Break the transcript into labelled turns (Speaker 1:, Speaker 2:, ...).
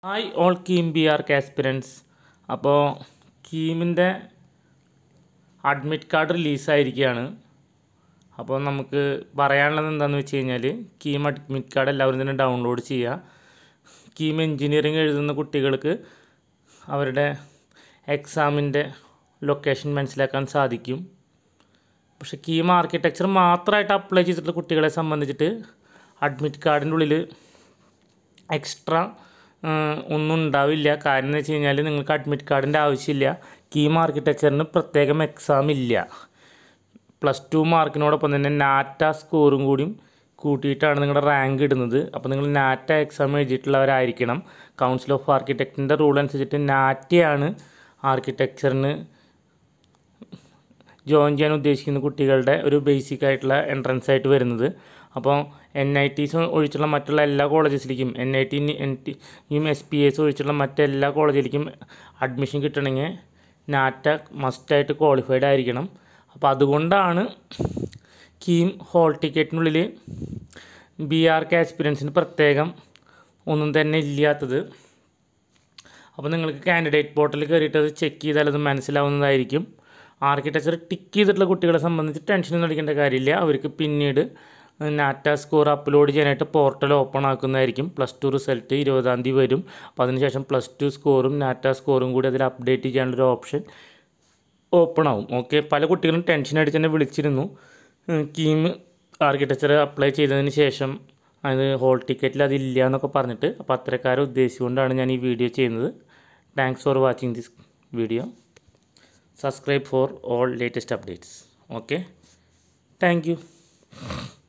Speaker 1: hi all KEAM ബി ആർ കാസ്പിരൻസ് അപ്പോൾ കീമിൻ്റെ അഡ്മിറ്റ് കാർഡ് റിലീസായിരിക്കുകയാണ് അപ്പോൾ നമുക്ക് പറയാനുള്ളത് എന്താണെന്ന് വെച്ച് കഴിഞ്ഞാൽ കീം അഡ്മിറ്റ് കാർഡ് എല്ലാവരും തന്നെ ഡൗൺലോഡ് ചെയ്യുക കീം എഞ്ചിനീയറിംഗ് എഴുതുന്ന കുട്ടികൾക്ക് അവരുടെ എക്സാമിൻ്റെ ലൊക്കേഷൻ മനസ്സിലാക്കാൻ സാധിക്കും പക്ഷേ കീം ആർക്കിടെക്ചർ മാത്രമായിട്ട് അപ്ലൈ ചെയ്തിട്ടുള്ള കുട്ടികളെ സംബന്ധിച്ചിട്ട് അഡ്മിറ്റ് കാർഡിൻ്റെ ഉള്ളിൽ എക്സ്ട്രാ ഒന്നും ഉണ്ടാവില്ല കാരണം എന്ന് വെച്ച് കഴിഞ്ഞാൽ നിങ്ങൾക്ക് അഡ്മിറ്റ് കാർഡിൻ്റെ ആവശ്യമില്ല കീം ആർക്കിടെക്ചറിന് പ്രത്യേകം എക്സാം ഇല്ല പ്ലസ് ടു മാർക്കിനോടൊപ്പം തന്നെ നാറ്റ സ്കോറും കൂടിയും കൂട്ടിയിട്ടാണ് നിങ്ങളുടെ റാങ്ക് ഇടുന്നത് അപ്പോൾ നിങ്ങൾ നാറ്റ എക്സാം എഴുതിയിട്ടുള്ളവരായിരിക്കണം കൗൺസിൽ ഓഫ് ആർക്കിടെക്റ്റിൻ്റെ റൂൾ അനുസരിച്ചിട്ട് നാറ്റയാണ് ആർക്കിടെക്ചറിന് ജോയിൻ ചെയ്യാൻ ഉദ്ദേശിക്കുന്ന കുട്ടികളുടെ ഒരു ബേസിക് ആയിട്ടുള്ള എൻട്രൻസ് ആയിട്ട് വരുന്നത് അപ്പോൾ എൻ ഐ ടീസ് ഒഴിച്ചുള്ള മറ്റുള്ള എല്ലാ കോളേജസിലേക്കും എൻ ഐ ടി എൻ ടിയും എസ് പി എസ് ഒഴിച്ചുള്ള മറ്റെല്ലാ കോളേജിലേക്കും അഡ്മിഷൻ കിട്ടണമെങ്കിൽ നാറ്റ മസ്റ്റായിട്ട് ക്വാളിഫൈഡ് ആയിരിക്കണം അപ്പോൾ അതുകൊണ്ടാണ് കീം ഹോൾ ടിക്കറ്റിനുള്ളിൽ ബി ആർ കെ എക്സ്പീരിയൻസിന് പ്രത്യേകം ഒന്നും തന്നെ ഇല്ലാത്തത് അപ്പോൾ നിങ്ങൾക്ക് കാൻഡിഡേറ്റ് പോർട്ടലിൽ കയറിയിട്ട് അത് ചെക്ക് ചെയ്താൽ അത് മനസ്സിലാവുന്നതായിരിക്കും ആർക്കിടെക്ചർ ടിക്ക് ചെയ്തിട്ടുള്ള കുട്ടികളെ സംബന്ധിച്ച് ടെൻഷനൊന്നും അടിക്കേണ്ട കാര്യമില്ല അവർക്ക് പിന്നീട് നാറ്റ സ്കോർ അപ്ലോഡ് ചെയ്യാനായിട്ട് പോർട്ടൽ ഓപ്പൺ ആക്കുന്നതായിരിക്കും പ്ലസ് ടു റിസൾട്ട് ഇരുപതാം തീയതി വരും അപ്പോൾ അതിനുശേഷം പ്ലസ് ടു സ്കോറും നാറ്റ സ്കോറും കൂടി അതിൽ അപ്ഡേറ്റ് ചെയ്യാനുള്ളൊരു ഓപ്ഷൻ ഓപ്പൺ ആവും ഓക്കെ പല കുട്ടികളും ടെൻഷൻ അടിച്ച് തന്നെ വിളിച്ചിരുന്നു കീം ആർക്കിടെക്ചർ അപ്ലൈ ചെയ്തതിന് ശേഷം അത് ഹോൾ ടിക്കറ്റിൽ അതില്ല എന്നൊക്കെ പറഞ്ഞിട്ട് അപ്പോൾ അത്തരക്കാരെ ഉദ്ദേശിച്ചുകൊണ്ടാണ് ഞാൻ ഈ വീഡിയോ ചെയ്യുന്നത് thanks for watching this video subscribe for all latest updates okay thank U